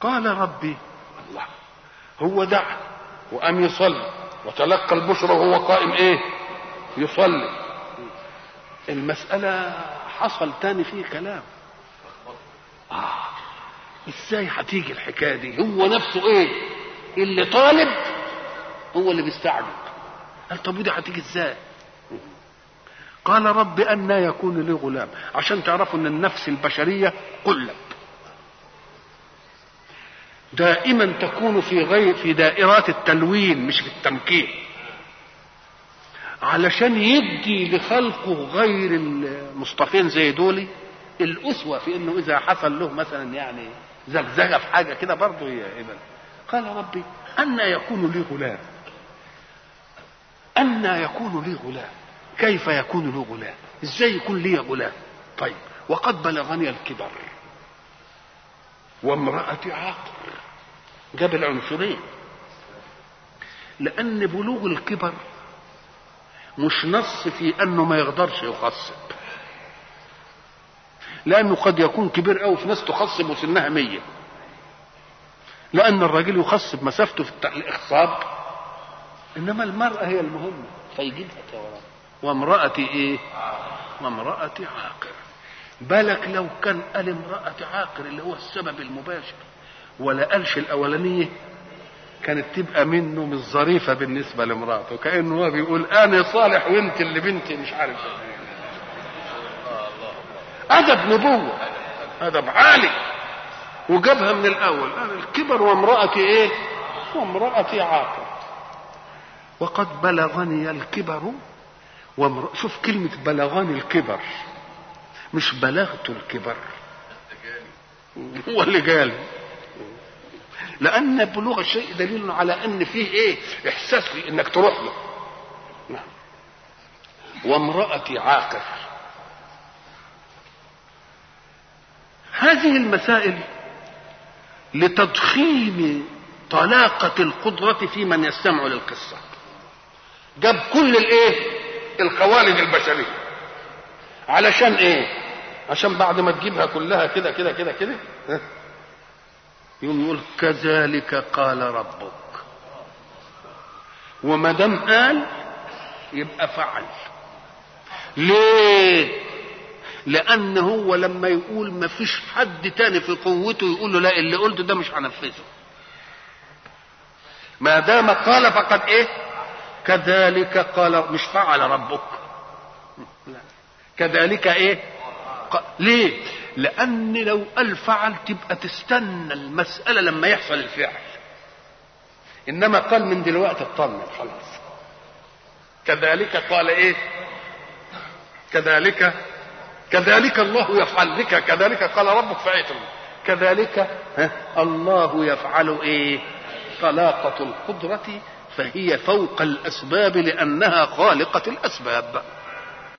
قال ربي الله هو دعا وقام يصلي وتلقى البشرى وهو قائم ايه يصلي المسألة حصل تاني فيه كلام آه ازاي هتيجي الحكاية دي هو نفسه ايه اللي طالب هو اللي بيستعجب قال طب ودي هتيجي ازاي قال رب أن يكون لي غلام عشان تعرفوا ان النفس البشرية قلب دائما تكون في غير في دائرات التلوين مش في التمكين علشان يدي لخلقه غير المصطفين زي دولي الأسوة في انه اذا حصل له مثلا يعني زغزغه في حاجه كده برضه يبقى قال ربي أن يكون لي غلام أن يكون لي غلام كيف يكون لي غلام ازاي يكون لي غلام طيب وقد بلغني الكبر وامرأتي عاقر جاب العنصرين لأن بلوغ الكبر مش نص في أنه ما يقدرش يخصب لأنه قد يكون كبير قوي في ناس تخصب وسنها مية لأن الراجل يخصب مسافته في الإخصاب إنما المرأة هي المهمة فيجيبها تورا وامرأتي إيه؟ وامرأتي عاقر بالك لو كان قال امرأة عاقر اللي هو السبب المباشر ولا قالش الأولانية كانت تبقى منه مش ظريفة بالنسبة لمراته كأنه هو بيقول أنا صالح وأنت اللي بنتي مش عارف أدب نبوة أدب عالي وجابها من الأول قال الكبر وامرأتي إيه؟ وامرأتي عاقر وقد بلغني الكبر وامر... شوف كلمة بلغني الكبر مش بلغت الكبر هو اللي قال لأن بلوغ الشيء دليل على أن فيه إيه إحساس في إنك تروح له نعم وامرأتي عاقر هذه المسائل لتضخيم طلاقة القدرة في من يستمع للقصة جاب كل الايه القوالب البشرية علشان ايه عشان بعد ما تجيبها كلها كده كده كده كده يوم يقول كذلك قال ربك وما دام قال يبقى فعل ليه لان هو لما يقول ما فيش حد تاني في قوته يقول له لا اللي قلته ده مش هنفذه ما دام قال فقد ايه كذلك قال مش فعل ربك لا كذلك ايه ق... ليه لان لو قال فعل تبقى تستنى المسألة لما يحصل الفعل انما قال من دلوقتي اطمن خلاص كذلك قال ايه كذلك كذلك الله يفعل بك كذلك قال ربك فعيتم كذلك ها الله يفعل ايه طلاقة القدرة فهي فوق الأسباب لأنها خالقة الأسباب